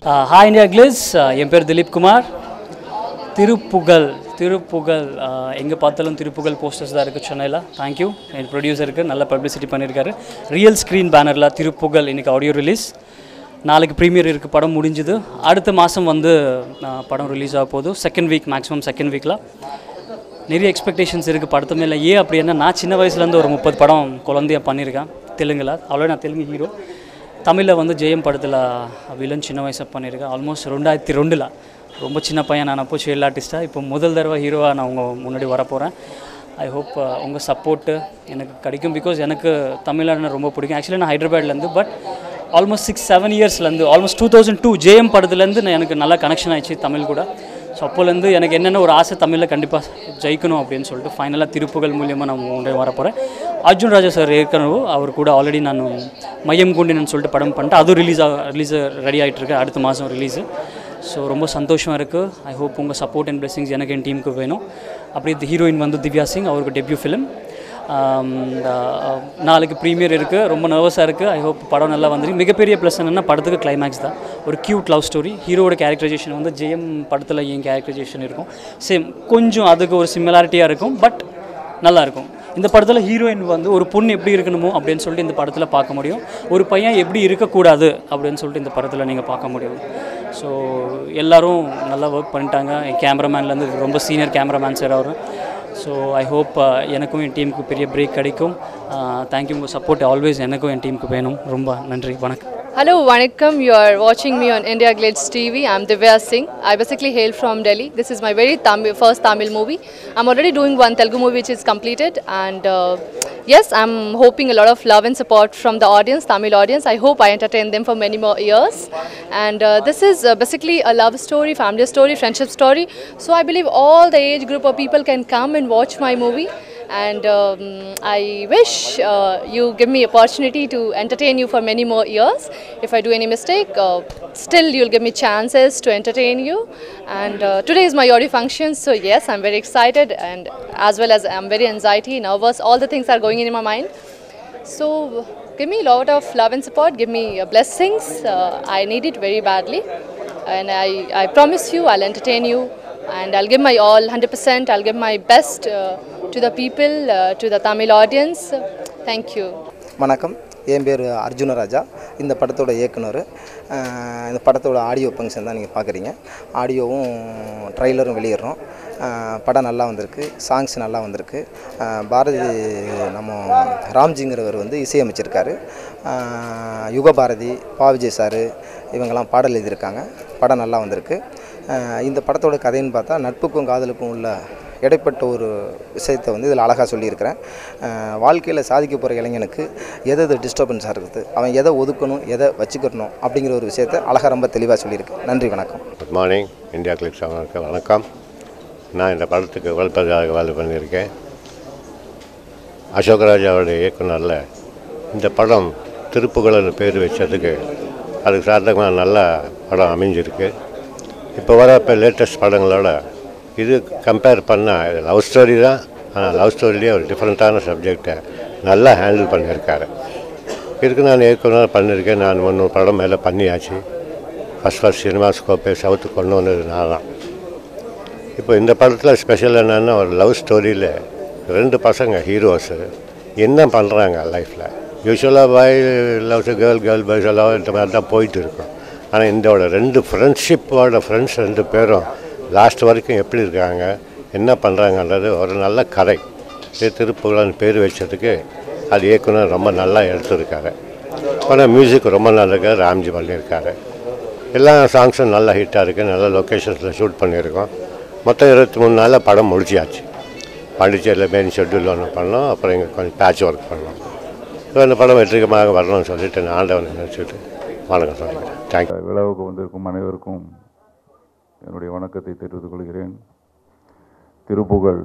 Hi India Glitz என் பேர் திலீப் குமார் திருப்புகழ் திருப்புகழ் எங்கே பார்த்தாலும் திருப்புகழ் போஸ்டர்ஸ் தான் இருக்குது சென்னையில் தேங்க்யூ என் ப்ரொடியூசருக்கு நல்ல பப்ளிசிட்டி பண்ணியிருக்காரு ரியல் ஸ்க்ரீன் பேனரில் திருப்புகழ் இன்றைக்கி ஆடியோ ரிலீஸ் நாளைக்கு ப்ரீமியர் இருக்குது படம் முடிஞ்சுது அடுத்த மாதம் வந்து ஆஹ், படம் ரிலீஸ் ஆக போகுது செகண்ட் வீக் மேக்ஸிமம் செகண்ட் வீக்கில் நிறைய எக்ஸ்பெக்டேஷன்ஸ் இருக்குது படத்து மேலே ஏன் அப்படின்னா நான் சின்ன வயசுலேருந்து ஒரு முப்பது படம் குழந்தைய பண்ணியிருக்கேன் தெலுங்கில் அவ்வளோ நான் தெலுங்கு ஹீரோ தமிழில் வந்து ஜெயம் படத்தில் வில்லன் சின்ன வயசாக பண்ணியிருக்கேன் ஆல்மோஸ்ட் ரெண்டாயிரத்தி ரெண்டில் ரொம்ப சின்ன பையன் நான் அப்போ சைல்ட் ஆர்டிஸ்ட்டாக இப்போ முதல் தடவை ஹீரோவாக நான் உங்கள் முன்னாடி வரப்போகிறேன் ஐ ஹோப் உங்கள் சப்போர்ட்டு எனக்கு கிடைக்கும் பிகாஸ் எனக்கு தமிழ்நாடு ரொம்ப பிடிக்கும் ஆக்சுவலி நான் ஹைதராபாத்லேருந்து பட் ஆல்மோஸ்ட் சிக்ஸ் செவன் இயர்ஸ்லேருந்து almost two thousand two Jayam படத்துலேருந்து நான் எனக்கு நல்லா கனெக்ஷன் ஆயிடுச்சு தமிழ் கூட ஸோ அப்போலேருந்து எனக்கு என்னென்ன ஒரு ஆசை தமிழில் கண்டிப்பாக ஜெயிக்கணும் அப்படின்னு சொல்லிட்டு ஃபைனலாக திருப்புகள் மூலியமாக நான் உங்களை வரப்போகிறேன் அர்ஜுன் ராஜா சார் ஏற்கனவே அவர் கூட ஆல்ரெடி நான் மையம் குண்டினு சொல்லிட்டு படம் பண்ணிட்டு அதுவும் ரிலீஸ் ஆக ரிலீஸ் ரெடி ஆகிட்டு இருக்கு அடுத்த மாதம் ரிலீஸு ஸோ ரொம்ப சந்தோஷமாக இருக்குது ஐ ஹோப் உங்கள் சப்போர்ட் அண்ட் blessings எனக்கு என் டீமுக்கு வேணும் அப்படியே ஹீரோயின் வந்து திவ்யா சிங் அவருக்கு டெபியூ ஃபிலிம் நாளைக்கு ப்ரீமியர் இருக்குது ரொம்ப நர்வஸாக இருக்குது ஐ ஹோப் படம் நல்லா வந்துருக்கு மிகப்பெரிய ப்ளஸ் என்னென்னா படத்துக்கு கிளைமேக்ஸ் தான் ஒரு க்யூட் லவ் ஸ்டோரி ஹீரோட கேரக்டரைசேஷன் வந்து ஜெயம் படத்தில் என் கேரக்டரைசேஷன் இருக்கும் சேம் கொஞ்சம் அதுக்கு ஒரு சிமிலாரிட்டியாக இருக்கும் பட் நல்லா இருக்கும் இந்த படத்தில் ஹீரோயின் வந்து ஒரு பொண்ணு எப்படி இருக்கணுமோ அப்படின்னு சொல்லிட்டு இந்த படத்தில் பார்க்க முடியும் ஒரு பையன் எப்படி இருக்கக்கூடாது அப்படின்னு சொல்லிட்டு இந்த படத்தில் நீங்கள் பார்க்க முடியும் ஸோ எல்லாரும் நல்லா ஒர்க் பண்ணிட்டாங்க என் கேமராமேன்லேருந்து ரொம்ப சீனியர் கேமராமேன் சார் அவர் ஸோ ஐ ஹோப் எனக்கும் என் டீமுக்கு பெரிய பிரேக் கிடைக்கும் தேங்க்யூ உங்கள் சப்போர்ட் ஆல்வேஸ் எனக்கும் என் டீமுக்கு வேணும் ரொம்ப நன்றி வணக்கம் Hello, Vanakkam. You are watching me on India Glades TV. I'm Divya Singh. I basically hail from Delhi. This is my very Tamil, first Tamil movie. I'm already doing one Telugu movie which is completed, and uh, yes, I'm hoping a lot of love and support from the audience, Tamil audience. I hope I entertain them for many more years. And uh, this is uh, basically a love story, family story, friendship story. So I believe all the age group of people can come and watch my movie and um, I wish uh, you give me opportunity to entertain you for many more years. If I do any mistake, uh, still you'll give me chances to entertain you. And uh, today is my audio function, so yes, I'm very excited and as well as I'm very anxiety, nervous. All the things are going in my mind. So give me a lot of love and support. Give me uh, blessings. Uh, I need it very badly, and I, I promise you I'll entertain you, and I'll give my all, 100%. I'll give my best uh, to the people, uh, to the Tamil audience. Thank you. வணக்கம் என் பேர் அர்ஜுனராஜா இந்த படத்தோட இயக்குனர் அஹ் இந்த படத்தோட audio function தான் நீங்கள் பார்க்குறீங்க ஆடியோவும் ட்ரைலரும் வெளியிடுறோம் அஹ் படம் நல்லா வந்திருக்கு சாங்ஸ் நல்லா வந்திருக்கு அஹ் பாரதி நம்ம ராம்ஜிங்கிறவர் வந்து இசையமைச்சிருக்காரு அஹ் யுகபாரதி பா விஜய் சார் இவங்கெல்லாம் பாடல் எழுதியிருக்காங்க படம் நல்லா வந்திருக்கு அஹ் இந்த படத்தோட கதைன்னு பார்த்தா நட்புக்கும் காதலுக்கும் உள்ள இடைப்பட்ட ஒரு விஷயத்தை வந்து இதில் அழகாக சொல்லியிருக்கிறேன் வாழ்க்கையில் சாதிக்க போகிற இளைஞனுக்கு எது எது டிஸ்டர்பன்ஸாக இருக்குது அவன் எதை ஒதுக்கணும் எதை வச்சுக்கணும் அப்படிங்கிற ஒரு விஷயத்தை அழகாக ரொம்ப தெளிவாக சொல்லியிருக்கு நன்றி வணக்கம் குட் மார்னிங் இந்தியா கிளிக்ஸ் அவர்களுக்கு வணக்கம் நான் இந்த படத்துக்கு வளர்ப்பதாக வேலை பண்ணியிருக்கேன் அசோகராஜாவுடைய இயக்குனரில் இந்த படம் திருப்புகள்னு பேர் வச்சதுக்கு அதுக்கு சார்ந்தமாக நல்ல படம் அமைஞ்சிருக்கு இப்போ வர இப்போ லேட்டஸ்ட் படங்களோட இது கம்பேர் பண்ணால் இது லவ் ஸ்டோரி தான் ஆனால் லவ் ஸ்டோரிலேயே ஒரு டிஃப்ரெண்ட்டான சப்ஜெக்டை நல்லா ஹேண்டில் பண்ணியிருக்காரு இதுக்கு நான் ஏற்கனவே பண்ணியிருக்கேன் நான் ஒன்று படம் மேலே பண்ணியாச்சு ஃபஸ்ட் ஃபஸ்ட் சினிமா ஸ்கோப்பை சவுத்து கொண்டு வந்தது நான் தான் இப்போ இந்த படத்தில் ஸ்பெஷல் என்னென்னா ஒரு லவ் ஸ்டோரியில் ரெண்டு பசங்க ஹீரோஸு என்ன பண்ணுறாங்க லைஃப்பில் யூஸ்வலாக boy loves girl girl boys எல்லாம் இந்த மாதிரி தான் போயிட்டு இருக்கும் ஆனால் இந்தோட ரெண்டு ஃப்ரெண்ட்ஷிப்போட ஃப்ரெண்ட்ஸ் ரெண்டு பேரும் லாஸ்ட் வரைக்கும் எப்படி இருக்காங்க என்ன பண்ணுறாங்கன்றது ஒரு நல்ல கதை இது திருப்புகழான்னு பேர் வச்சதுக்கு அது இயக்குனர் ரொம்ப நல்லா எடுத்திருக்காரு ஆனால் மியூசிக் ரொம்ப நல்லா இருக்கு ராம்ஜி பண்ணியிருக்காரு எல்லா சாங்ஸும் நல்ல ஹிட்டாக இருக்குது நல்ல லொக்கேஷன்ஸில் ஷூட் பண்ணியிருக்கோம் மொத்தம் இருபத்தி மூணு நாளில் படம் முடிச்சியாச்சு பாண்டிச்சேரியில் மெயின் ஷெட்யூல் ஒன்று பண்ணோம் அப்புறம் இங்கே கொஞ்சம் பேட்ச் ஒர்க் பண்ணோம் ஸோ இந்த படம் வெற்றிகரமாக வரணும்னு சொல்லிட்டு நான் ஆண்டவனை நினச்சிட்டு வணக்கம் சொல்லிக்கிறேன் தேங்க்யூ விழாவுக்கு வந்திருக்கும் அனைவருக்கும் என்னுடைய வணக்கத்தை தெரிவித்துக் கொள்கிறேன் திருப்புகழ்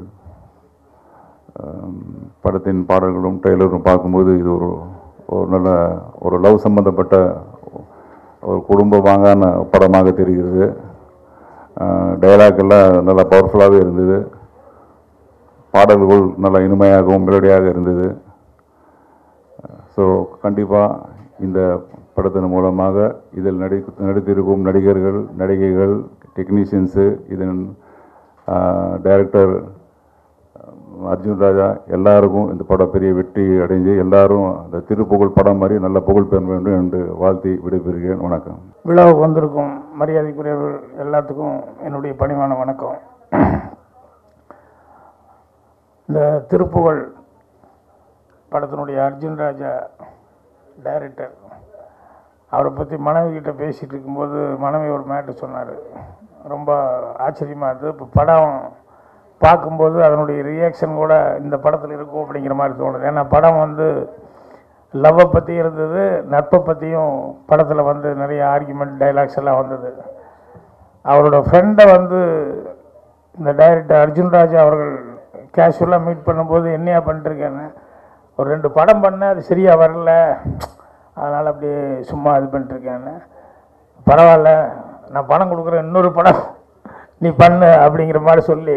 ஆம், படத்தின் பாடல்களும் ட்ரெய்லரும் பார்க்கும்போது இது ஒரு ஒரு நல்ல ஒரு லவ் சம்பந்தப்பட்ட ஒரு குடும்ப வாங்கான படமாக தெரிகிறது டைலாக் எல்லாம் நல்லா பவர்ஃபுல்லாகவே இருந்தது பாடல்கள் நல்லா இனிமையாகவும் மெலடியாக இருந்தது ஸோ கண்டிப்பாக இந்த படத்தின் மூலமாக இதில் நடி நடித்திருக்கும் நடிகர்கள் நடிகைகள் டெக்னீஷியன்ஸு இதன் டைரக்டர் அர்ஜுன் ராஜா எல்லாருக்கும் இந்த படம் பெரிய வெற்றி அடைஞ்சு எல்லாரும் அந்த திருப்புகழ் படம் மாதிரி நல்ல புகழ் பெற வேண்டும் என்று வாழ்த்தி விடைபெறுகிறேன் வணக்கம் விழாவுக்கு வந்திருக்கும் மரியாதைக்குரியவர்கள் எல்லாத்துக்கும் என்னுடைய பணிவான வணக்கம் இந்த திருப்புகழ் படத்தினுடைய அர்ஜுன் ராஜா டைரக்டர் அவரை பற்றி மனைவி கிட்ட பேசிகிட்டு இருக்கும்போது மனைவி ஒரு மேட்டு சொன்னார் ரொம்ப ஆச்சரியமாக இருந்தது இப்போ படம் பார்க்கும்போது அதனுடைய ரியாக்ஷன் கூட இந்த படத்தில் இருக்கும் அப்படிங்கிற மாதிரி தோணுது ஏன்னா படம் வந்து லவ்வை பற்றி இருந்தது நட்பை பற்றியும் படத்தில் வந்து நிறைய ஆர்குமெண்ட் டைலாக்ஸ் எல்லாம் வந்தது அவரோட ஃப்ரெண்டை வந்து இந்த டைரக்டர் அர்ஜுன் ராஜா அவர்கள் கேஷுவலாக மீட் பண்ணும்போது என்னையா பண்ணிட்டுருக்கேன்னு ஒரு ரெண்டு படம் பண்ணேன் அது சரியாக வரல அதனால் அப்படியே சும்மா இது பண்ணிட்டுருக்கேன்னு பரவாயில்ல நான் பணம் கொடுக்குறேன் இன்னொரு படம் நீ பண்ணு அப்படிங்கிற மாதிரி சொல்லி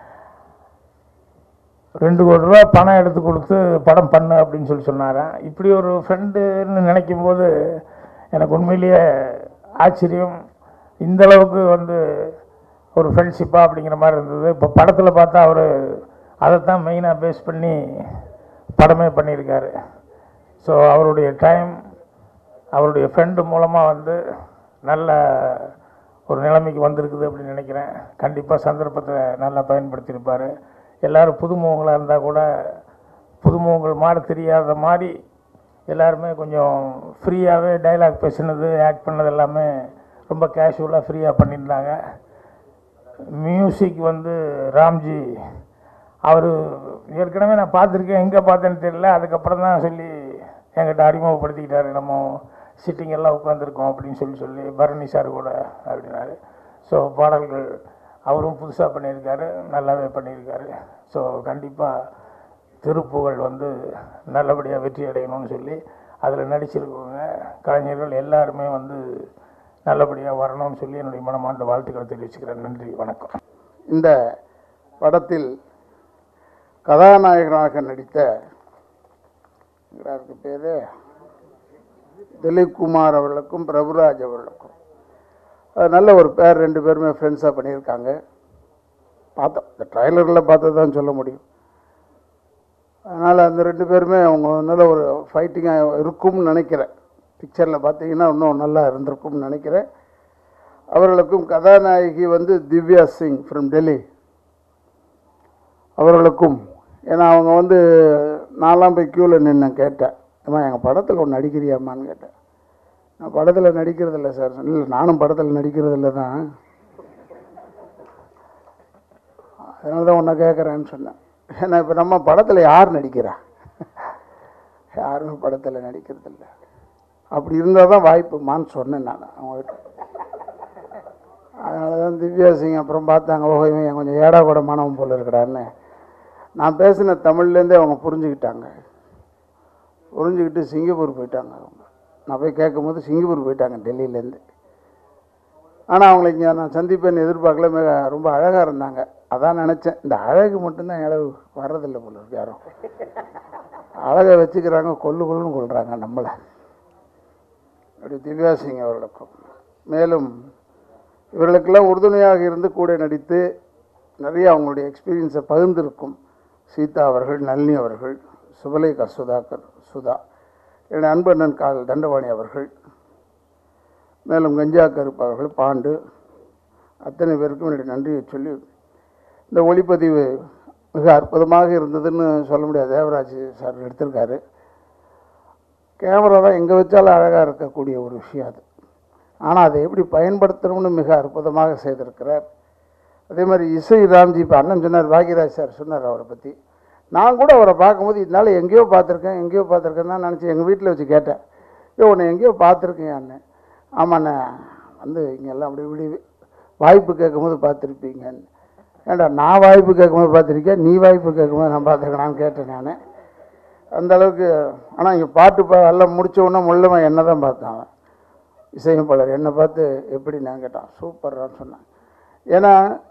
ரெண்டு கோடி ரூபா பணம் எடுத்து கொடுத்து படம் பண்ணு அப்படின்னு சொல்லி சொன்னாராம் இப்படி ஒரு ஃப்ரெண்டுன்னு நினைக்கும் போது எனக்கு உண்மையிலேயே ஆச்சரியம் இந்த அளவுக்கு வந்து ஒரு ஃப்ரெண்ட்ஷிப்பாக அப்படிங்கிற மாதிரி இருந்தது இப்போ படத்தில் பார்த்தா அவர் அதைத்தான் மெயினாக பேஸ் பண்ணி படமே பண்ணியிருக்காரு ஸோ அவருடைய டைம் அவருடைய ஃப்ரெண்டு மூலமாக வந்து நல்ல ஒரு நிலைமைக்கு வந்திருக்குது அப்படின்னு நினைக்கிறேன் கண்டிப்பாக சந்தர்ப்பத்தை நல்லா பயன்படுத்தியிருப்பார் எல்லாரும் புதுமுகங்களாக இருந்தால் கூட புதுமுகங்கள் மாற தெரியாத மாதிரி எல்லாருமே கொஞ்சம் ஃப்ரீயாகவே டைலாக் பேசுனது ஆக்ட் பண்ணது எல்லாமே ரொம்ப கேஷுவலாக ஃப்ரீயாக பண்ணியிருந்தாங்க மியூசிக் வந்து ராம்ஜி அவர் ஏற்கனவே நான் பார்த்துருக்கேன் எங்கே பார்த்தேன்னு தெரியல அதுக்கப்புறம் தான் சொல்லி என்கிட்ட அறிமுகப்படுத்திக்கிட்டாரு நம்ம சிட்டிங் எல்லாம் உட்காந்துருக்கோம் அப்படின்னு சொல்லி சொல்லி பரணி சார் கூட அப்படின்னாரு ஸோ பாடல்கள் அவரும் புதுசாக பண்ணியிருக்காரு நல்லாவே பண்ணியிருக்காரு ஸோ கண்டிப்பாக திருப்புகழ் வந்து நல்லபடியாக வெற்றி அடையணும்னு சொல்லி அதில் நடிச்சிருக்கவங்க கலைஞர்கள் எல்லாருமே வந்து நல்லபடியாக வரணும்னு சொல்லி என்னுடைய மனமார்ந்த வாழ்த்துக்களை தெரிவிச்சுக்கிறேன் நன்றி வணக்கம் இந்த படத்தில் கதாநாயகனாக நடித்த இவருக்கு பேர் திலீப் குமார் அவர்களுக்கும் பிரபுராஜ் அவர்களுக்கும் அது நல்ல ஒரு பேர் ரெண்டு பேருமே ஃப்ரெண்ட்ஸாக பண்ணியிருக்காங்க பார்த்தோம் இந்த ட்ரைலரில் பார்த்து தான் சொல்ல முடியும் அதனால் அந்த ரெண்டு பேருமே அவங்க நல்ல ஒரு ஃபைட்டிங்காக இருக்கும்னு நினைக்கிறேன் பிக்சரில் பார்த்தீங்கன்னா இன்னும் நல்லா இருந்திருக்கும்னு நினைக்கிறேன் அவர்களுக்கும் கதாநாயகி வந்து திவ்யா சிங் ஃப்ரம் டெல்லி அவர்களுக்கும் ஏன்னா அவங்க வந்து நான்லாம் போய் க்யூவில் நின்று கேட்டேன் அம்மா எங்கள் படத்தில் ஒன்று நடிக்கிறியாம்மான்னு கேட்டேன் நான் படத்தில் நடிக்கிறது இல்லை சார் இல்லை நானும் படத்தில் நடிக்கிறது இல்லை தான் அதனால தான் உன்னை கேட்குறேன்னு சொன்னேன் ஏன்னா இப்போ நம்ம படத்தில் யார் நடிக்கிறா யாருமே படத்தில் நடிக்கிறது இல்லை அப்படி இருந்தால் தான் வாய்ப்புமான்னு சொன்னேன் நான் அவங்ககிட்ட அதனால தான் திவ்யா சிங் அப்புறம் பார்த்தாங்க ஓஹோ இவன் கொஞ்சம் ஏடா கூட மாணவன் போல இருக்கிறான்னு நான் பேசின தமிழ்லேருந்தே அவங்க புரிஞ்சுக்கிட்டாங்க புரிஞ்சுக்கிட்டு சிங்கப்பூர் போயிட்டாங்க அவங்க நான் போய் கேட்கும்போது சிங்கப்பூர் போயிட்டாங்க டெல்லியிலேருந்து ஆனால் அவங்களை இங்கே நான் சந்திப்பேன்னு எதிர்பார்க்கல மிக ரொம்ப அழகாக இருந்தாங்க அதான் நினச்சேன் இந்த அழகு மட்டும்தான் அளவு வர்றதில்லை போல இருக்கு யாரும் அழகை வச்சுக்கிறாங்க கொல்லு கொல்லுன்னு கொள்கிறாங்க நம்மளை அப்படி திவ்யா சிங் அவர்களுக்கும் மேலும் இவர்களுக்கெல்லாம் உறுதுணையாக இருந்து கூட நடித்து நிறைய அவங்களுடைய எக்ஸ்பீரியன்ஸை பகிர்ந்திருக்கும் சீதா அவர்கள் நளினி அவர்கள் சுபலேகா சுதாகர் சுதா என்னுடைய அன்பண்ணன் கால் தண்டபாணி அவர்கள் மேலும் கஞ்சா கருப்பு அவர்கள் பாண்டு அத்தனை பேருக்கும் என்னுடைய நன்றியை சொல்லி இந்த ஒளிப்பதிவு மிக அற்புதமாக இருந்ததுன்னு சொல்ல முடியாது தேவராஜ் சார் எடுத்திருக்காரு கேமரா தான் எங்கே வச்சாலும் அழகாக இருக்கக்கூடிய ஒரு விஷயம் அது ஆனால் அதை எப்படி பயன்படுத்தணும்னு மிக அற்புதமாக செய்திருக்கிறார் அதே மாதிரி இசை ராம்ஜி இப்போ அண்ணன் சொன்னார் பாக்யராஜ் சார் சொன்னார் அவரை பற்றி நான் கூட அவரை பார்க்கும்போது இதனால எங்கேயோ பார்த்துருக்கேன் எங்கேயோ பார்த்துருக்கேன் தான் நினச்சி எங்கள் வீட்டில் வச்சு கேட்டேன் ஐயோ உன்னை எங்கேயோ பார்த்துருக்கேன் அண்ணன் ஆமாண்ணே வந்து இங்கெல்லாம் அப்படி இப்படி வாய்ப்பு கேட்கும்போது பார்த்துருப்பீங்கன்னு ஏன்டா நான் வாய்ப்பு கேட்கும்போது பார்த்துருக்கேன் நீ வாய்ப்பு கேட்கும்போது நான் பார்த்துருக்கேனான்னு கேட்டேன் நான் அந்த அளவுக்கு ஆனால் இங்கே பாட்டு பா எல்லாம் முடிச்ச உடனே முள்ளவன் என்ன தான் பார்த்தான் அவன் இசையமைப்பாளர் என்னை பார்த்து எப்படி நான் கேட்டான் சூப்பர்றான்னு சொன்னான் ஏன்னா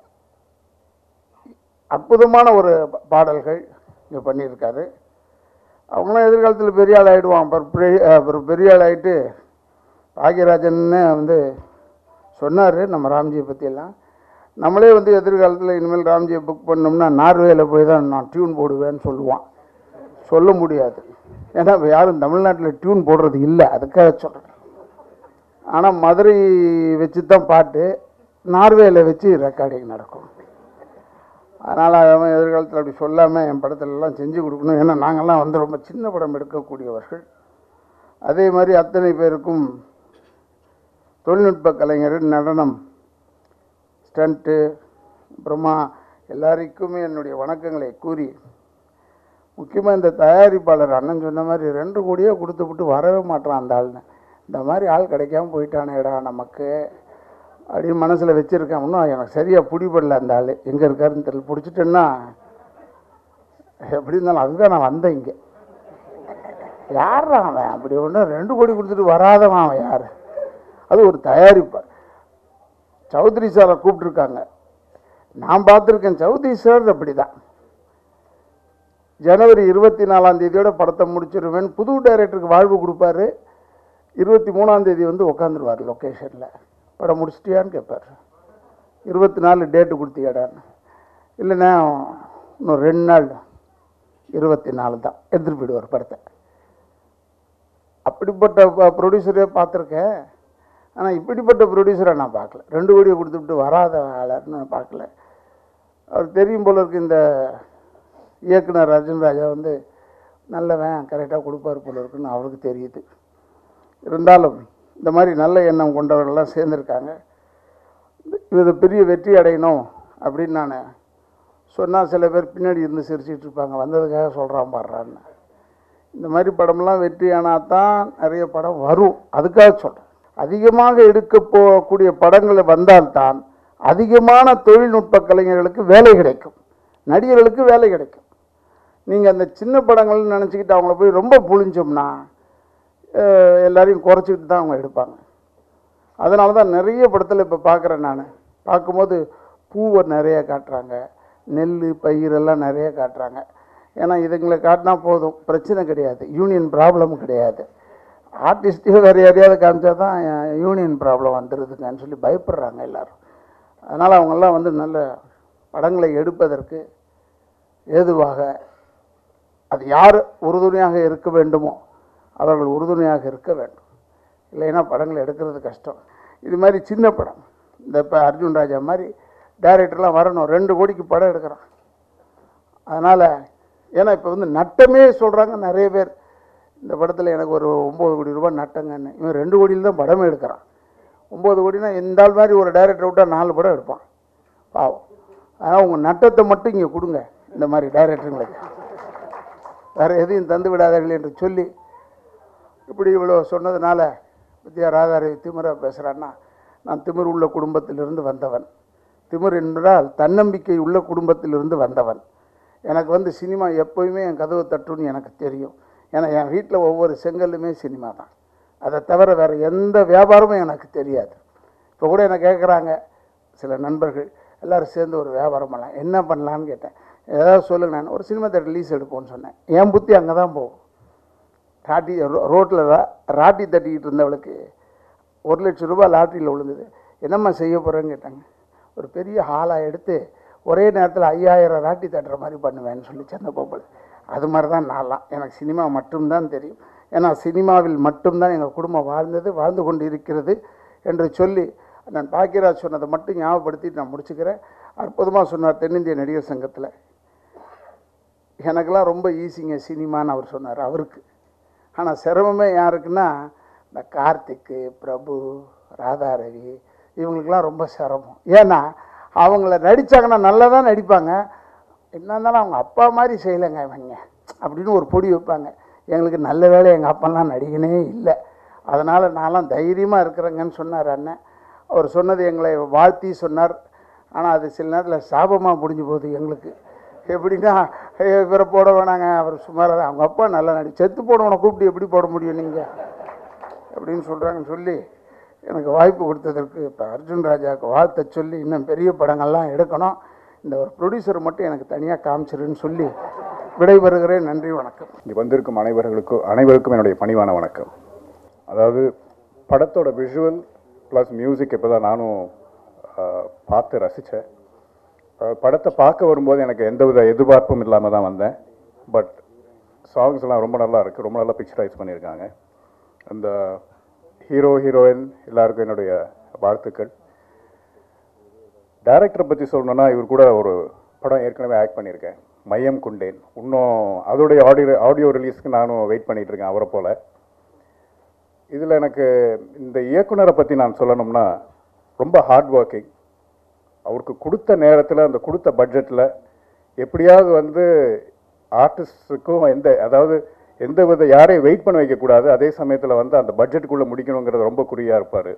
அற்புதமான ஒரு பா- பாடல்கள் இங்கே பண்ணியிருக்காரு அவங்களாம் எதிர்காலத்தில் பெரிய ஆள் ஆகிடுவான் அப்புறம் பெரிய அப்புறம் பெரிய ஆள் ஆகிட்டு பாக்யராஜன்னு வந்து சொன்னார் நம்ம ராம்ஜியை பற்றியெல்லாம் நம்மளே வந்து எதிர்காலத்தில் இனிமேல் ராம்ஜியை புக் பண்ணோம்னா நார்வேயில் போய் தான் நான் டியூன் போடுவேன்னு சொல்லுவான் சொல்ல முடியாது ஏன்னா இப்ப யாரும் தமிழ்நாட்டில் டியூன் போடுறது இல்லை அதுக்காக சொல்கிறேன் ஆனால் மதுரை வச்சு தான் பாட்டு நார்வேயில் வச்சு ரெக்கார்டிங் நடக்கும் அதனால் அவன் எதிர்காலத்தில் அப்படி சொல்லாமல் என் படத்துலலாம் செஞ்சு கொடுக்கணும் ஏன்னா நாங்கள்லாம் வந்து ரொம்ப சின்ன படம் எடுக்கக்கூடியவர்கள் அதே மாதிரி அத்தனை பேருக்கும் தொழில்நுட்ப கலைஞர் நடனம் ஸ்டண்ட்டு அப்புறமா எல்லாருக்குமே என்னுடைய வணக்கங்களை கூறி முக்கியமாக இந்த தயாரிப்பாளர் அண்ணன் சொன்ன மாதிரி ரெண்டு கோடியே கொடுத்துவிட்டு வரவே மாட்டான் அந்த ஆள்னு இந்த மாதிரி ஆள் கிடைக்காம போயிட்டானேடா நமக்கு அப்படின்னு மனசில் வச்சுருக்கேன் இன்னும் எனக்கு சரியாக பிடிபடல அந்த ஆள் எங்கே இருக்காருன்னு தெரியல பிடிச்சிட்டேன்னா எப்படி இருந்தாலும் அதுதான் நான் வந்தேன் இங்கே யாரா அவன் அப்படி ஒன்று ரெண்டு கோடி கொடுத்துட்டு வராதவன் அவன் யார் அது ஒரு தயாரிப்பார் சௌத்ரி சாரை கூப்பிட்ருக்காங்க நான் பார்த்துருக்கேன் சௌத்ரி சார் அப்படி தான் ஜனவரி இருபத்தி நாலாம் தேதியோட படத்தை முடிச்சிருவேன் புது டைரக்டருக்கு வாழ்வு கொடுப்பாரு இருபத்தி மூணாம் தேதி வந்து உட்காந்துருவார் லொக்கேஷனில் படம் முடிச்சிட்டியான்னு கேட்பார் இருபத்தி நாலு டேட்டு கொடுத்தியாடான்னு இல்லைண்ணா இன்னும் ரெண்டு நாள் இருபத்தி நாலு தான் எடுத்துகிட்டு போயிடுவார் படத்தை அப்படிப்பட்ட ப்ரொடியூசரே பார்த்துருக்கேன் ஆனால் இப்படிப்பட்ட ப்ரொடியூசரை நான் பார்க்கல ரெண்டு கோடியை கொடுத்துட்டு வராத ஆளர்னு நான் பார்க்கல அவர் தெரியும் போல இருக்கு இந்த இயக்குனர் அர்ஜுன் ராஜா வந்து நல்லவன் கரெக்டாக கொடுப்பார் போல இருக்குன்னு அவருக்கு தெரியுது இருந்தாலும் இந்த மாதிரி நல்ல எண்ணம் கொண்டவர்கள்லாம் சேர்ந்துருக்காங்க இது பெரிய வெற்றி அடையணும் அப்படின்னு நான் சொன்னால் சில பேர் பின்னாடி இருந்து சிரிச்சிட்டு இருப்பாங்க வந்ததுக்காக சொல்கிறான் பாடுறான்னு இந்த மாதிரி படம்லாம் வெற்றி ஆனால் தான் நிறைய படம் வரும் அதுக்காக சொல்கிறேன் அதிகமாக எடுக்க போகக்கூடிய படங்கள் வந்தால்தான் அதிகமான தொழில்நுட்ப கலைஞர்களுக்கு வேலை கிடைக்கும் நடிகர்களுக்கு வேலை கிடைக்கும் நீங்கள் அந்த சின்ன படங்கள்னு நினச்சிக்கிட்டு அவங்கள போய் ரொம்ப புழிஞ்சோம்னா அஹ், எல்லாரையும் குறைச்சிக்கிட்டு தான் அவங்க எடுப்பாங்க அதனால தான் நிறைய படத்தில் இப்போ பார்க்குறேன் நான் பார்க்கும்போது பூவை நிறைய காட்டுறாங்க நெல் பயிரெல்லாம் நிறைய காட்டுறாங்க ஏன்னா இதுங்களை காட்டினா போதும் பிரச்சனை கிடையாது யூனியன் ப்ராப்ளம் கிடையாது ஆர்டிஸ்ட்டே வேறு யாரையாவது காமிச்சா தான் யூனியன் ப்ராப்ளம் வந்துடுதுங்கன்னு சொல்லி பயப்படுறாங்க எல்லாரும் அதனால் அவங்கெல்லாம் வந்து நல்ல படங்களை எடுப்பதற்கு ஏதுவாக அது யார் உறுதுணையாக இருக்க வேண்டுமோ அவர்கள் உறுதுணையாக இருக்க வேண்டும் இல்லைன்னா படங்களை எடுக்கிறது கஷ்டம் இது மாதிரி சின்ன படம் இந்த இப்போ அர்ஜுன் ராஜா மாதிரி டைரக்டர்லாம் வரணும் ரெண்டு கோடிக்கு படம் எடுக்கிறான் அதனால் ஏன்னா இப்போ வந்து நட்டமே சொல்கிறாங்க நிறைய பேர் இந்த படத்தில் எனக்கு ஒரு ஒம்பது கோடி ரூபாய் நட்டங்கன்னு இவன் ரெண்டு கோடியில் தான் படமே எடுக்கிறான் ஒம்பது கோடினா இந்த ஆள் மாதிரி ஒரு டைரக்டர் விட்டால் நாலு படம் எடுப்பான் பாவம் அதனால் உங்கள் நட்டத்தை மட்டும் இங்கே கொடுங்க இந்த மாதிரி டைரக்டருங்களுக்கு வேறு எதையும் தந்து விடாதீர்கள் என்று சொல்லி இப்படி இவ்வளோ சொன்னதுனால வித்யா ராதாரவி திமிரா பேசுகிறான்னா நான் திமிர் உள்ள குடும்பத்திலிருந்து வந்தவன் திமிர் என்றால் தன்னம்பிக்கை உள்ள குடும்பத்திலிருந்து வந்தவன் எனக்கு வந்து சினிமா எப்போயுமே என் கதவை தட்டுன்னு எனக்கு தெரியும் ஏன்னா என் வீட்டில் ஒவ்வொரு செங்கல்லுமே சினிமா தான் அதை தவிர வேறு எந்த வியாபாரமும் எனக்கு தெரியாது இப்போ கூட என்ன கேட்குறாங்க சில நண்பர்கள் எல்லாரும் சேர்ந்து ஒரு வியாபாரம் பண்ணலாம் என்ன பண்ணலான்னு கேட்டேன் ஏதாவது சொல்லுங்க நான் ஒரு சினிமா தேட்டர் ரிலீஸ் எடுப்போம்னு சொன்னேன் என் புத்தி அங்கே தான் போகும் ராட்டி ரோட்டில் ராட்டி தட்டிக்கிட்டு இருந்தவளுக்கு ஒரு லட்சம் ரூபாய் லாட்ரியில் விழுந்தது என்னம்மா செய்ய போகிறேன்னு கேட்டாங்க ஒரு பெரிய ஹாலாக எடுத்து ஒரே நேரத்தில் ஐயாயிரம் ராட்டி தட்டுற மாதிரி பண்ணுவேன்னு சொல்லி சின்ன பொம்பளை அது மாதிரி தான் நான்லாம் எனக்கு சினிமா மட்டும்தான் தெரியும் ஏன்னா சினிமாவில் மட்டும்தான் எங்கள் குடும்பம் வாழ்ந்தது வாழ்ந்து கொண்டு இருக்கிறது என்று சொல்லி நான் பாக்கியராஜ் சொன்னதை மட்டும் ஞாபகப்படுத்தி நான் முடிச்சுக்கிறேன் அற்புதமாக சொன்னார் தென்னிந்திய நடிகர் சங்கத்தில் எனக்கெல்லாம் ரொம்ப ஈஸிங்க சினிமான்னு அவர் சொன்னார் அவருக்கு ஆனால் சிரமமே யாருக்குன்னா இந்த கார்த்திக்கு பிரபு ராதாரவி இவங்களுக்கெல்லாம் ரொம்ப சிரமம் ஏன்னா அவங்கள நடித்தாங்கன்னா நல்லா தான் நடிப்பாங்க என்ன இருந்தாலும் அவங்க அப்பா மாதிரி செய்யலைங்க இவங்க அப்படின்னு ஒரு பொடி வைப்பாங்க எங்களுக்கு நல்ல வேளை எங்கள் அப்பாலாம் நடிகனே இல்லை அதனால் நான்லாம் தைரியமாக இருக்கிறேங்கன்னு சொன்னார் அண்ணன் அவர் சொன்னது எங்களை வாழ்த்தி சொன்னார் ஆனால் அது சில நேரத்தில் சாபமாக முடிஞ்சு போகுது எங்களுக்கு எப்படின்னா "ஐயோ, இவரை போட வேணாங்க அவர் சுமாராக தான் அவங்க அப்பா நல்லா நடி செத்து போடவனை கூப்பிட்டு எப்படி போட முடியும் நீங்கள் அப்படின்னு சொல்கிறாங்கன்னு சொல்லி எனக்கு வாய்ப்பு கொடுத்ததற்கு இப்போ அர்ஜுன் ராஜாவுக்கு வாழ்த்த சொல்லி இன்னும் பெரிய படங்கள்லாம் எடுக்கணும் இந்த ஒரு ப்ரொடியூசர் மட்டும் எனக்கு தனியாக காமிச்சிருன்னு சொல்லி விடைபெறுகிறேன் நன்றி வணக்கம் இங்கே வந்திருக்கும் அனைவர்களுக்கும் அனைவருக்கும் என்னுடைய பணிவான வணக்கம் அதாவது படத்தோட விஷுவல் ப்ளஸ் மியூசிக் இப்போ தான் நானும் அஹ், பார்த்து ரசித்தேன் படத்தை பார்க்க வரும்போது எனக்கு எந்தவித எதிர்பார்ப்பும் இல்லாமல் தான் வந்தேன் பட் சாங்ஸ்லாம் ரொம்ப நல்லா இருக்குது ரொம்ப நல்லா பிக்சரைஸ் பண்ணியிருக்காங்க அந்த ஹீரோ ஹீரோயின் எல்லாருக்கும் என்னுடைய வாழ்த்துக்கள் டைரக்டரை பற்றி சொல்லணும்னா இவர் கூட ஒரு படம் ஏற்கனவே ஆக்ட் பண்ணியிருக்கேன் மையம் குண்டேன் இன்னும் அதோடைய ஆடியோ ஆடியோ ரிலீஸ்க்கு நானும் வெயிட் பண்ணிட்டு இருக்கேன் அவரை போல் இதில் எனக்கு இந்த இயக்குனரை பற்றி நான் சொல்லணும்னா ரொம்ப ஹார்ட் ஒர்க்கிங் அவருக்கு கொடுத்த நேரத்தில் அந்த கொடுத்த பட்ஜெட்டில் எப்படியாவது வந்து ஆர்டிஸ்ட்டுக்கும் எந்த அதாவது எந்த வித யாரையும் வெயிட் பண்ண வைக்கக்கூடாது அதே சமயத்தில் வந்து அந்த பட்ஜெட்டுக்குள்ளே முடிக்கணுங்கிறது ரொம்ப குறியாக இருப்பார்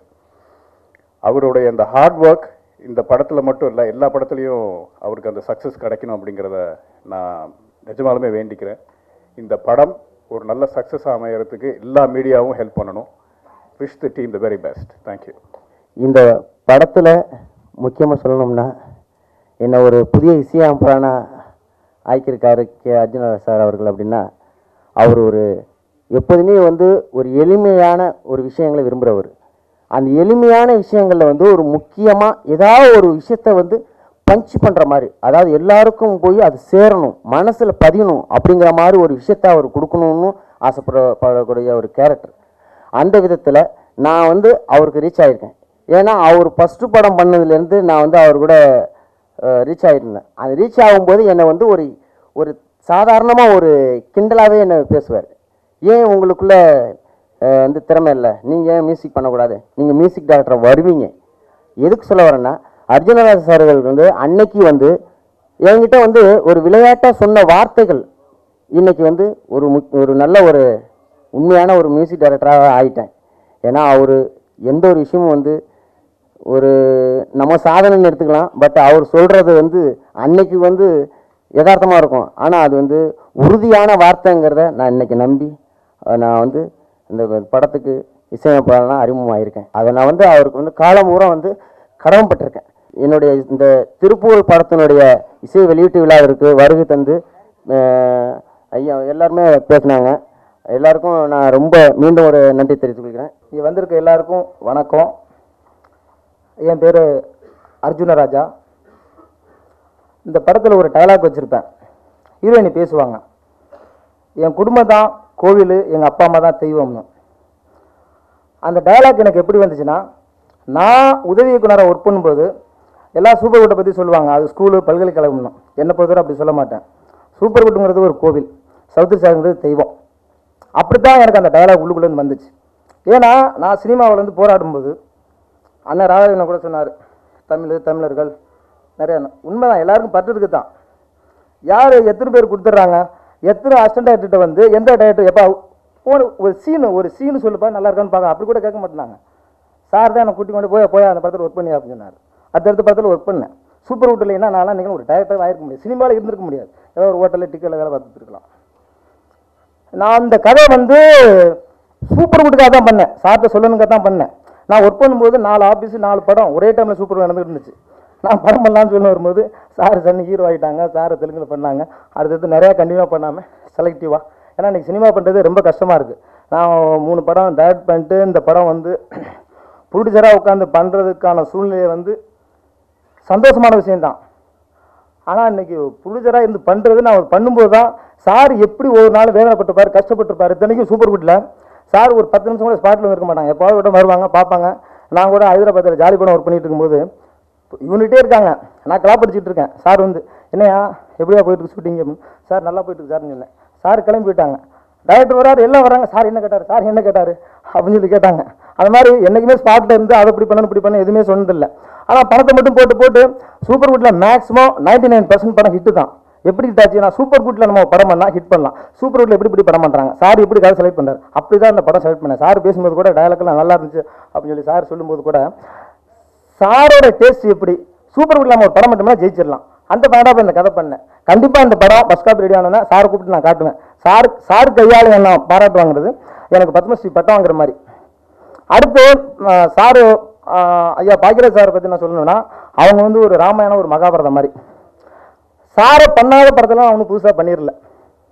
அவருடைய அந்த ஹார்ட் ஒர்க் இந்த படத்தில் மட்டும் இல்லை எல்லா படத்துலையும் அவருக்கு அந்த சக்ஸஸ் கிடைக்கணும் அப்படிங்கிறத நான் நிஜமாலுமே வேண்டிக்கிறேன் இந்த படம் ஒரு நல்ல சக்ஸஸ் அமையறதுக்கு எல்லா மீடியாவும் ஹெல்ப் பண்ணணும் wish the team the very best thank you இந்த படத்தில் முக்கியமாக சொல்லணும்னா என்ன ஒரு புதிய இசையமைப்பான ஆக்கியிருக்காரு கே அர்ஜுன சார் அவர்கள் அப்படின்னா அவர் ஒரு எப்போதுமே வந்து ஒரு எளிமையான ஒரு விஷயங்களை விரும்புகிறவர் அந்த எளிமையான விஷயங்களில் வந்து ஒரு முக்கியமாக ஏதாவது ஒரு விஷயத்த வந்து பஞ்ச் பண்ணுற மாதிரி அதாவது எல்லாருக்கும் போய் அது சேரணும் மனசில் பதியணும் அப்படிங்கிற மாதிரி ஒரு விஷயத்த அவர் கொடுக்கணும்னு ஆசைப்படக்கூடிய ஒரு கேரக்டர் அந்த விதத்தில் நான் வந்து அவருக்கு ரீச் ஆகியிருக்கேன் ஏன்னா அவர் ஃபஸ்ட்டு படம் பண்ணதுலேருந்து நான் வந்து அவர் கூட ரீச் ஆகிருந்தேன் அது ரீச் ஆகும்போது என்னை வந்து ஒரு ஒரு சாதாரணமாக ஒரு கிண்டலாகவே என்னை பேசுவார் ஏன் உங்களுக்குள்ள அஹ், வந்து திறமை இல்லை நீங்கள் ஏன் மியூசிக் பண்ணக்கூடாது நீங்கள் மியூசிக் டைரக்டர் வருவீங்க எதுக்கு சொல்ல வரேன்னா அர்ஜுனராஜ சார்கள் வந்து அன்னைக்கு வந்து என்கிட்ட வந்து ஒரு விளையாட்டாக சொன்ன வார்த்தைகள் இன்னைக்கு வந்து ஒரு முக் ஒரு நல்ல ஒரு உண்மையான ஒரு மியூசிக் டைரக்டராக ஆயிட்டேன் ஏன்னா அவர் எந்த ஒரு விஷயமும் வந்து ஒரு நம்ம சாதனைன்னு எடுத்துக்கலாம் பட் அவர் சொல்கிறது வந்து அன்னைக்கு வந்து யதார்த்தமாக இருக்கும் ஆனால் அது வந்து உறுதியான வார்த்தைங்கிறத நான் இன்னைக்கு நம்பி அஹ், நான் வந்து இந்த படத்துக்கு இசையமைப்பாளனா அறிமுகமாயிருக்கேன் அதை நான் வந்து அவருக்கு வந்து காலமூரம் வந்து கடமைப்பட்டிருக்கேன் என்னுடைய இந்த திருப்பூர் படத்தினுடைய இசை வெளியீட்டு விழாவிற்கு வருகை தந்து அஹ், ஐயா எல்லாருமே பேசினாங்க எல்லாருக்கும் நான் ரொம்ப மீண்டும் ஒரு நன்றி தெரிவித்துக் கொள்கிறேன் இங்கே வந்திருக்க எல்லாருக்கும் வணக்கம் என் பேர் அர்ஜுனராஜா இந்த படத்தில் ஒரு டயலாக் வச்சுருப்பேன் ஹீரோயினி பேசுவாங்க என் குடும்பம் தான் கோவில் எங்கள் அப்பா அம்மா தான் தெய்வம்னு அந்த டயலாக் எனக்கு எப்படி வந்துச்சுன்னா நான் உதவி இயக்குனராக ஒர்க் பண்ணும்போது எல்லா சூப்பர் குட்டை பற்றி சொல்லுவாங்க அது ஸ்கூலு பல்கலைக்கழகம்னு என்னை பொறுத்தவரை அப்படி சொல்ல மாட்டேன் சூப்பர் குட்டுங்கிறது ஒரு கோவில் சவுத்து சாருங்கிறது தெய்வம் அப்படித்தான் எனக்கு அந்த டயலாக் உள்ளுக்குள்ளேருந்து வந்துச்சு ஏன்னா நான் சினிமாவில் வந்து போராடும்போது அண்ணன் ராகவன் கூட சொன்னார் தமிழ் தமிழர்கள் நிறைய உண்மைதான் எல்லாருக்கும் பட்டு இருக்கு தான் யார் எத்தனை பேர் கொடுத்துட்றாங்க எத்தனை அசிஸ்டன்ட் டேரக்டர்கிட்ட வந்து எந்த டேரக்டர் எப்போ ஒரு ஒரு சீனு ஒரு சீனு சொல்லுப்பா நல்லா இருக்கான்னு பார்க்க அப்படி கூட கேட்க மாட்டேனாங்க சார் தான் என்னை கூட்டி கொண்டு போய் போய் அந்த படத்தில் ஒர்க் பண்ணி அப்படின்னு சொன்னார் அடுத்தடுத்த படத்தில் ஒர்க் பண்ணேன் சூப்பர் ஹோட்டல் என்ன நான்லாம் நீங்கள் ஒரு டேரக்டர் ஆயிருக்க முடியாது சினிமாவில் இருந்திருக்க முடியாது ஏதோ ஒரு ஹோட்டலில் டிக்கெட்டில் வேலை பார்த்துட்டு இருக்கலாம் நான் அந்த கதை வந்து சூப்பர் குட்டுக்காக தான் பண்ணேன் சார்கிட்ட சொல்லணுங்க தான் பண்ணேன் நான் ஒர்க் பண்ணும்போது நாலு ஆஃபீஸ் நாலு படம் ஒரே டைமில் சூப்பர் நடந்துட்டு இருந்துச்சு நான் படம் பண்ணலாம்னு சொல்லி வரும்போது சார் சன்னு ஹீரோ ஆகிட்டாங்க சார் தெலுங்குல பண்ணாங்க அடுத்தது நிறையா கண்டினியூ பண்ணாமல் செலக்டிவாக ஏன்னா இன்றைக்கி சினிமா பண்ணுறது ரொம்ப கஷ்டமாக இருக்குது நான் மூணு படம் டைரக்ட் பண்ணிட்டு இந்த படம் வந்து ப்ரொடியூசராக உட்காந்து பண்ணுறதுக்கான சூழ்நிலை வந்து சந்தோஷமான விஷயம்தான் ஆனால் இன்னைக்கு ப்ரொடியூசராக இருந்து பண்ணுறது நான் பண்ணும்போது தான் சார் எப்படி ஒரு நாள் வேதனைப்பட்டிருப்பாரு கஷ்டப்பட்டிருப்பாரு இத்தனைக்கும் சூப்பர் குட்டில் சார் ஒரு பத்து நிமிஷம் கூட ஸ்பாட்டில் இருக்க மாட்டாங்க எப்போவாது விட வருவாங்க பார்ப்பாங்க நான் கூட ஹைதராபாத்தில் ஜாலி படம் ஒர்க் பண்ணிட்டு இருக்கும்போது யூனிட்டே இருக்காங்க நான் கிளாப் அடிச்சிட்டு இருக்கேன் சார் வந்து என்னையா எப்படியா போயிட்டு இருக்கு ஷூட்டிங் சார் நல்லா போயிட்டு இருக்கு சார்னு சொன்னேன் சார் கிளம்பி போயிட்டாங்க டைரக்டர் வராரு எல்லாம் வராங்க சார் என்ன கேட்டார் சார் என்ன கேட்டார் அப்படின்னு சொல்லி கேட்டாங்க அது மாதிரி என்றைக்குமே ஸ்பாட்டில் இருந்து அதை இப்படி பண்ணணும் இப்படி பண்ண எதுவுமே சொன்னதில்லை ஆனால் பணத்தை மட்டும் போட்டு போட்டு சூப்பர் குட்டில் மேக்ஸிமம் நைன்டி நைன் பர்சன்ட் படம் ஹிட்டு தான் எப்படி ஹிட் ஆச்சு நான் சூப்பர் குட்டில் நம்ம படம் பண்ணால் ஹிட் பண்ணலாம் சூப்பர் குட்டில் எப்படி இப்படி படம் பண்ணுறாங்க சார் எப்படி கதை செலக்ட் பண்ணார் அப்படி தான் இந்த படம் செலக்ட் பண்ணேன் சார் பேசும்போது கூட டயலாக்லாம் நல்லா இருந்துச்சு அப்படின்னு சொல்லி சார் சொல்லும்போது கூட சாரோட டேஸ்ட் எப்படி சூப்பர் குட்டில் நம்ம ஒரு படம் மட்டும்னா ஜெயிச்சிடலாம் அந்த படம் இந்த கதை பண்ணேன் கண்டிப்பாக இந்த படம் பஸ் காப்பி ரெடி ஆனோன்னா சாரை கூப்பிட்டு நான் காட்டுவேன் சார் சார் கையால் என்ன பாராட்டு வாங்குறது எனக்கு பத்மஸ்ரீ பட்டம் வாங்குற மாதிரி அடுத்து அஹ், சாரு அஹ், ஐயா பாக்கியராஜ் சாரை பற்றி நான் சொல்லணும்னா அவங்க வந்து ஒரு ராமாயணம் ஒரு மகாபாரதம் மாதிரி சாரை பண்ணாத படத்தெல்லாம் அவனு புதுசாக பண்ணிடல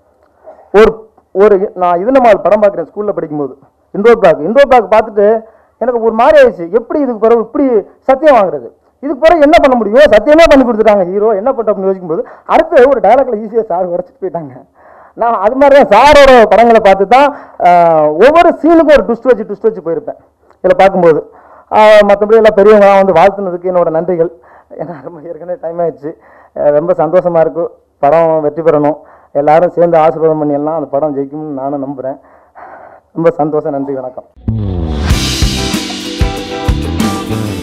ஒரு ஒரு நான் இது நம்ம படம் பார்க்குறேன் ஸ்கூலில் படிக்கும்போது இண்டோர் பிளாக் இண்டோர் பிளாக் பார்த்துட்டு எனக்கு ஒரு மாதிரி ஆயிடுச்சு எப்படி இதுக்கு பிறகு இப்படி சத்தியம் வாங்குறது இதுக்கு பிறகு என்ன பண்ண முடியும் சத்தியமே பண்ணி கொடுத்துட்டாங்க ஹீரோ என்ன பண்ணுறோம்னு யோசிக்கும்போது அடுத்து ஒரு டயலாக்ல ஈஸியாக சார் உரைச்சிட்டு போயிட்டாங்க நான் அது மாதிரி தான் சாரோட படங்களை பார்த்து தான் ஆஹ், ஒவ்வொரு சீனுக்கும் ஒரு ட்விஸ்ட் வச்சு ட்விஸ்ட் வச்சு போயிருப்பேன் இதில் பார்க்கும்போது ஆஹ், மற்றபடி எல்லாம் பெரியவங்களாம் வந்து வாழ்த்துனதுக்கு என்னோட நன்றிகள் ஏன்னா ரொம்ப ஏற்கனவே டைம் ஆயிடுச்சு ஆஹ், ரொம்ப சந்தோஷமா இருக்கு படம் வெற்றி பெறணும் எல்லாரும் சேர்ந்து ஆசீர்வாதம் பண்ணிடலாம் அந்த படம் ஜெயிக்கும்னு நானும் நம்புகிறேன் ரொம்ப சந்தோஷம் நன்றி வணக்கம்